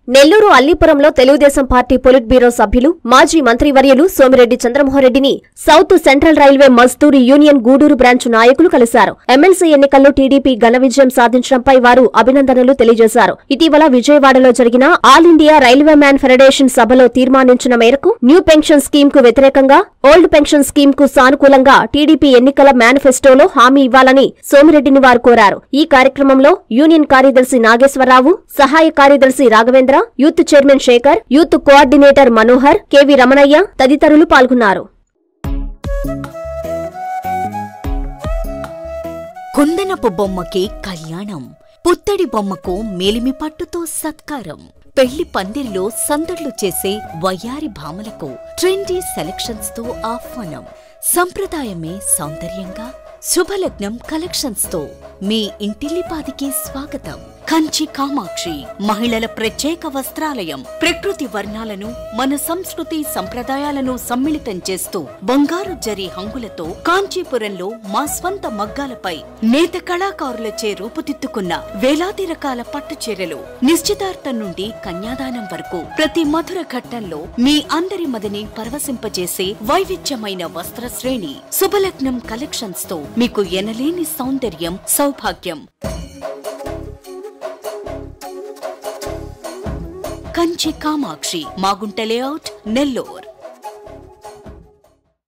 నెల్లూరు అల్లీపురంలో Telugu Desam party politburo సభ్యులు మాజీ మంత్రివర్యులు సోమిరెడ్డి చంద్రమోహన్రెడ్డిని south central railway Mazdoor union Gudur branch నాయకులు కలిశారు ఎమ్మెల్సీ ఎన్నికల్లో టీడీపీ ఘన విజయం సాధించడంపై వారు అభినందనలు తెలియజేశారు ఇటీవల విజయవాడలో జరిగిన all India railway man federation సభలో తీర్మానించిన మేరకు న్యూ పెన్షన్ స్కీమ్ కు వ్యతిరేకంగా ఓల్డ్ పెన్షన్ స్కీమ్ కు సానుకూలంగా టీడీపీ ఎన్నికల మేనిఫెస్టోలో హామీ ఇవ్వాలని సోమిరెడ్డిని వారు కోరారు ఈ కార్యక్రమంలో యూనియన్ కార్యదర్శి నాగేశ్వరరావు సహాయ కార్యదర్శి Raghavendra youth chairman Sekhar youth coordinator Manohar KV Ramanaiah తదితరులు పాల్గొన్నారు కుందనపు బొమ్మకి కళ్యాణం పుత్తడి బొమ్మకు మేలిమి పట్టుతో సత్కారం పెళ్లి పందిరిలో సందడ్లు చేసే వయ్యారి భామలకు ట్రెండీ సెలక్షన్స్ తో ఆహ్వానం సంప్రదాయమే సౌందర్యంగా శుభలగ్నం కలెక్షన్స్ తో మీ ఇంటిల్లిపాదికి స్వాగతం కంచి కామాక్షి మహిళల ప్రత్యేక వస్త్రాలయం ప్రకృతి వర్ణాలను మన సంస్కృతి సంప్రదాయాలను సమ్మిళితం చేస్తూ బంగారు జరి హంగులతో కాంచీపురంలో మా స్వంత మగ్గాలపై నేత కళాకారులచే రూపుదిద్దుకున్న వేలాది రకాల పట్టు చీరలు నిశ్చితార్థం నుండి కన్యాదానం వరకు ప్రతి మధుర ఘట్టంలో మీ అందరి మదిని పరవశింపజేసే వైవిధ్యమైన వస్త్ర శ్రేణి శుభలగ్నం కలెక్షన్స్ తో మీకు ఎనలేని సౌందర్యం సౌభాగ్యం కంచి కామాక్షి మాగుంట లేఅవుట్ నెల్లూర్